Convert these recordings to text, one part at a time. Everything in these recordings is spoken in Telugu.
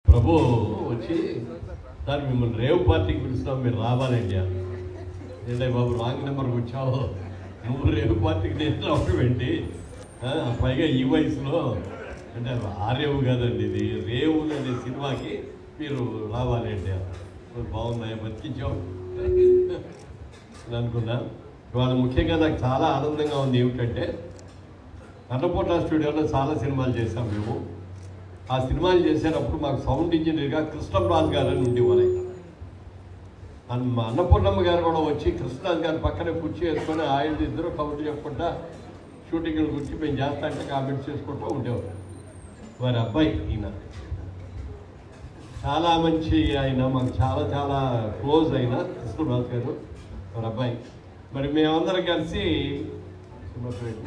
ప్రభు వచ్చి సార్ మిమ్మల్ని రేవ్ పార్టీకి పిలుస్తున్నాం మీరు రావాలండి అన్నారు. ఏంటే బాబు రాంగ్ నెంబర్కి వచ్చావు నువ్వు రేవ్ పార్టీకి నేను రావడం ఏంటి ఆ, పైగా ఈ వయసులో అంటే ఆరేవు కాదండి ఇది రేవు అనే సినిమాకి మీరు రావాలి అంటే బాగున్నాయి బతికించావు అని అనుకున్నా ఇవాళ ముఖ్యంగా నాకు చాలా ఆనందంగా ఉంది ఏమిటంటే అన్నపూర్ణ స్టూడియోలో చాలా సినిమాలు చేశాం మేము ఆ సినిమాలు చేసేటప్పుడు మాకు సౌండ్ ఇంజనీర్గా కృష్ణరాజు గారు అని ఉండేవారు ఆయన. అన్న- మా అన్నపూర్ణమ్మ గారు కూడా వచ్చి కృష్ణరాజు గారి పక్కనే కుర్చీ వేసుకొని ఆయన ఇద్దరు కబుర్లు చెప్పుకుంటా షూటింగ్ల గురించి మేము చేస్తా అంటే కామెంట్స్ చేసుకుంటూ ఉండేవారు వారి అబ్బాయి ఈయన చాలా మంచి ఆయన మాకు చాలా చాలా క్లోజ్ అయిన కృష్ణరాజు గారు వారి అబ్బాయి మరి మేమందరం కలిసి శివ పేరు.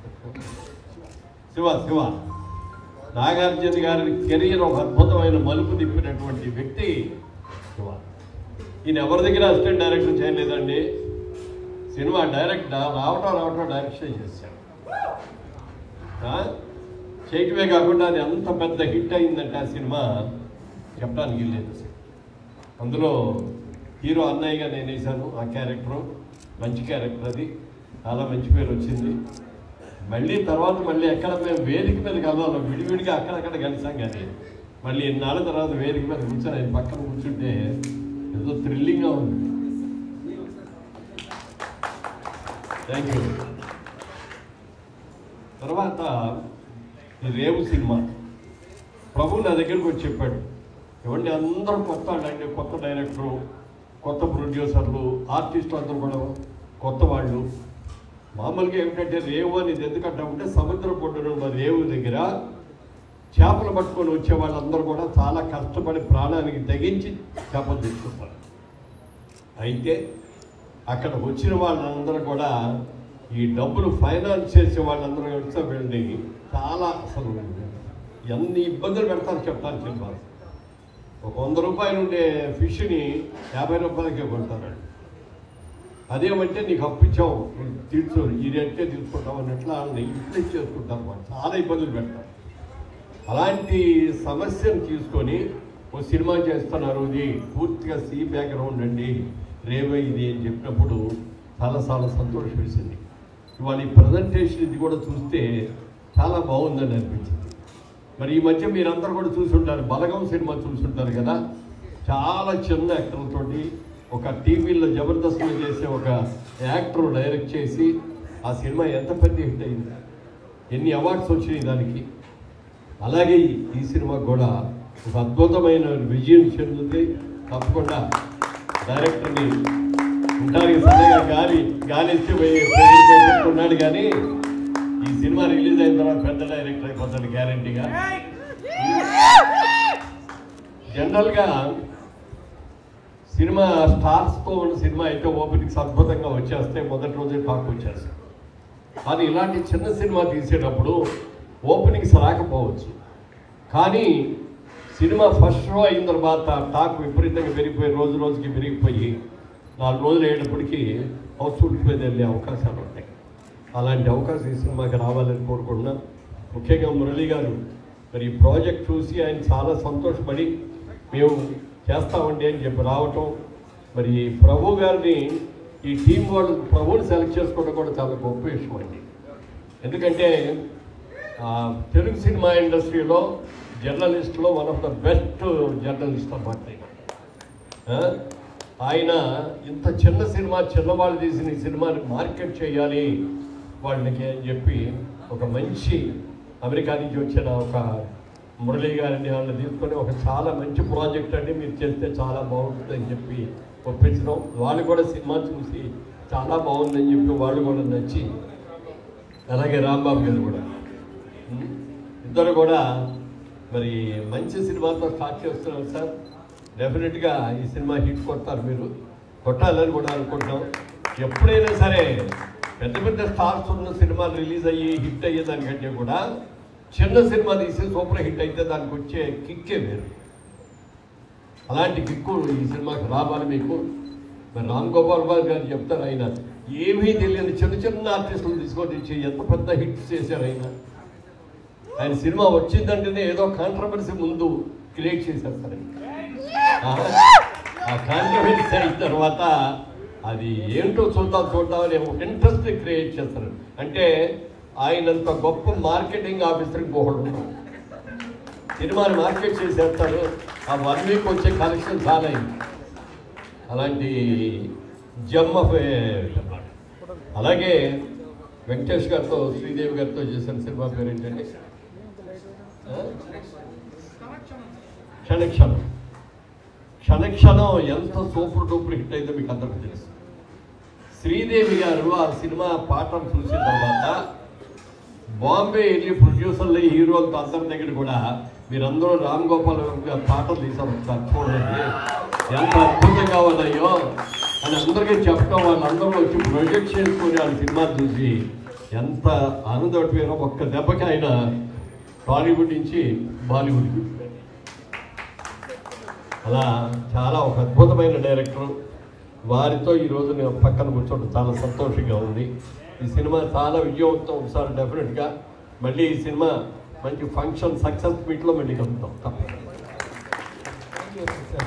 శివ శివ నాగార్జున గారి కెరీర్ ఒక అద్భుతమైన మలుపు తిప్పినటువంటి వ్యక్తి శివ ఈయన ఎవరి దగ్గర అసిస్టెంట్ డైరెక్టర్ చేయలేదండి సినిమా డైరెక్ట్ రావటం రావటం డైరెక్షన్ చేశాడు ఆ? చేయటమే కాకుండా అది అంత పెద్ద హిట్ అయిందంటే ఆ సినిమా చెప్పడానికి లేదు అందులో హీరో అన్నయ్యగా నేను వేశాను ఆ క్యారెక్టర్ మంచి క్యారెక్టర్ అది చాలా మంచి పేరు వచ్చింది మళ్ళీ తర్వాత మళ్ళీ ఎక్కడ మేము వేదిక మీద కలవాలి విడివిడిగా అక్కడక్కడ కలిసాం కానీ మళ్ళీ ఎన్నాళ్ళ తర్వాత వేదిక మీద కూర్చొని ఆయన పక్కన కూర్చుంటే ఏదో థ్రిల్లింగ్గా ఉంది థ్యాంక్ యూ తర్వాత ఈ రేవు సినిమా ప్రభు నా దగ్గరికి వచ్చి చెప్పాడు ఇవన్నీ అందరూ కొత్త అంటే కొత్త డైరెక్టరు కొత్త ప్రొడ్యూసర్లు ఆర్టిస్టులు అందరూ కూడా కొత్త వాళ్ళు మామూలుగా ఏమిటంటే రేవు అనేది ఎందుకంటే సముద్ర పొడ్డున ఉన్న రేవు దగ్గర చేపలు పట్టుకొని వచ్చే వాళ్ళందరూ కూడా చాలా కష్టపడి ప్రాణానికి తెగించి చేపలు తెచ్చుకుంటారు అయితే అక్కడ వచ్చిన వాళ్ళందరూ కూడా ఈ డబ్బులు ఫైనాన్స్ చేసే వాళ్ళందరూ వచ్చి వెళ్ళి చాలా అసలు ఎన్ని ఇబ్బందులు పెడతారు చెప్తాను చెప్పాలి ఒక వంద రూపాయలు ఉండే ఫిష్ని యాభై రూపాయలకే కొంటారు అదేమంటే నీకు అప్పించాం తీర్చు ఈ రేట్కే తీసుకుంటాం అన్నట్లు వాళ్ళని ఇన్ఫ్లుయెన్స్ చేసుకుంటారు వాళ్ళు చాలా ఇబ్బందులు పెడతారు అలాంటి సమస్యను తీసుకొని ఓ సినిమా చేస్తున్నారు ఇది పూర్తిగా సి బ్యాక్గ్రౌండ్ అండి రేవే ఇది అని చెప్పినప్పుడు చాలా చాలా సంతోషం వేసింది ఇవాళ ఈ ప్రజెంటేషన్ ఇది కూడా చూస్తే చాలా బాగుందని అనిపించింది మరి ఈ మధ్య మీరందరూ కూడా చూసుంటారు బలగం సినిమా చూసుంటారు కదా చాలా చిన్న యాక్టర్లతోటి ఒక టీవీలో జబర్దస్త్లో చేసే ఒక యాక్టర్ డైరెక్ట్ చేసి ఆ సినిమా ఎంత పెద్ద హిట్ అయింది ఎన్ని అవార్డ్స్ వచ్చినాయి దానికి అలాగే ఈ- ఈ సినిమా కూడా ఒక అద్భుతమైన విజయం చెందుతుంది తప్పకుండా డైరెక్టర్ని ఉంటానికి సరిగా గాలి గాలి ఇచ్చి పోయి ప్రెజర్ పోయి పెట్టుకున్నాడు కానీ ఈ సినిమా రిలీజ్ అయిన తర్వాత పెద్ద డైరెక్టర్ అయిపోతాడు గ్యారంటీగా జనరల్గా సినిమా స్టార్స్తో ఉన్న సినిమా అయితే ఓపెనింగ్స్ అద్భుతంగా వచ్చేస్తే మొదటి రోజే టాక్ వచ్చేస్తాయి కానీ ఇలాంటి చిన్న సినిమా తీసేటప్పుడు ఓపెనింగ్స్ రాకపోవచ్చు కానీ సినిమా ఫస్ట్ షో అయిన తర్వాత టాక్ విపరీతంగా పెరిగిపోయి రోజు రోజుకి పెరిగిపోయి నాలుగు రోజులు అయ్యేటప్పటికీ హౌస్ఫుల్ మీద వెళ్ళే అవకాశాలు ఉంటాయి అలాంటి అవకాశం ఈ సినిమాకి రావాలని కోరుకుంటున్నాం ముఖ్యంగా మురళి గారు మరి ఈ ప్రాజెక్ట్ చూసి ఆయన చాలా సంతోషపడి మేము చేస్తామండి అని చెప్పి రావటం మరి ప్రభు గారిని ఈ టీం వాళ్ళు ప్రభుని సెలెక్ట్ చేసుకోవడం కూడా చాలా గొప్ప విషయం అండి ఎందుకంటే ఆ, తెలుగు సినిమా ఇండస్ట్రీలో జర్నలిస్ట్లో one of the best journalist అన్నమాట ఆయన. ఆ, ఆయన ఇంత చిన్న సినిమా చిన్నవాళ్ళు తీసిన ఈ సినిమాని మార్కెట్ చేయాలి వాళ్ళకి అని చెప్పి ఒక మంచి అమెరికా నుంచి వచ్చిన ఒక మురళీ గారిని వాళ్ళని తీసుకొని ఒక చాలా మంచి ప్రాజెక్ట్ అండి మీరు చేస్తే చాలా బాగుంటుంది అని చెప్పి ఒప్పించడం వాళ్ళు కూడా సినిమా చూసి చాలా బాగుందని చెప్పి వాళ్ళు కూడా నచ్చి అలాగే రాంబాబు గారు కూడా ఉం? ఇద్దరు కూడా మరి మంచి సినిమాతో స్టార్ట్ చేస్తున్నారు సార్ డెఫినెట్గా ఈ సినిమా హిట్ కొడతారు మీరు కొట్టాలని కూడా అనుకుంటున్నాం ఎప్పుడైనా సరే పెద్ద పెద్ద స్టార్స్ ఉన్న సినిమాలు రిలీజ్ అయ్యి హిట్ అయ్యేదానికంటే కూడా చిన్న సినిమా తీసి సూపర్ హిట్ అయితే దానికి వచ్చే కిక్కే వేరు అలాంటి కిక్కు ఈ సినిమాకి రావాలి మీకు మరి రామ్ గోపాల్ వర్మ గారు చెప్తారు ఆయన ఏమీ తెలియని చిన్న చిన్న ఆర్టిస్టులు తీసుకొని వచ్చి ఎంత పెద్ద హిట్స్ చేశారు ఆయన ఆయన సినిమా వచ్చిందంటేనే ఏదో కాంట్రవర్సీ ముందు క్రియేట్ చేసేస్తారండి ఆ కాంట్రవర్సీ అయిన తర్వాత అది ఏంటో చూద్దాం చూద్దాం అని ఒక ఇంట్రెస్ట్ క్రియేట్ చేస్తారు అంటే ఆయనంత గొప్ప మార్కెటింగ్ ఆఫీసర్ ఇంకొకడు ఉన్నాడు సినిమాని మార్కెట్ చేసేస్తాడు ఆ వన్ వీక్ వచ్చే కలెక్షన్ చాలా అయింది అలాంటి జమ్మ అలాగే వెంకటేష్ గారితో శ్రీదేవి గారితో చేసిన సినిమా పేరు ఏంటంటే ఆ? క్షణక్షణం క్షణక్షణం ఎంత సూపర్ డూపర్ హిట్ అయిందో మీకు అందరికీ తెలుసు శ్రీదేవి గారు ఆ సినిమా పాటను చూసిన తర్వాత బాంబే వెళ్ళి ప్రొడ్యూసర్లు హీరోలతో అందరి దగ్గర కూడా మీరందరూ రామ్ గోపాల్ గారి పాటలు తీసారు చూడండి ఎంత అద్భుతంగా ఉన్నాయో అని అందరికీ చెప్పడం వాళ్ళందరూ వచ్చి ప్రొజెక్ట్ చేసుకుని ఆ సినిమా చూసి ఎంత ఆనందపడిపోయారో ఒక్క దెబ్బకి ఆయన టాలీవుడ్ నుంచి బాలీవుడ్కి అలా చాలా ఒక అద్భుతమైన డైరెక్టర్ వారితో ఈరోజు నేను పక్కన కూర్చోవడం చాలా సంతోషంగా ఉంది ఈ సినిమా చాలా విజయవంతం ఒకసారి డెఫినెట్గా మళ్ళీ ఈ సినిమా మంచి ఫంక్షన్ సక్సెస్ మీట్లో మళ్ళీ కలుగుతాం తప్పకుండా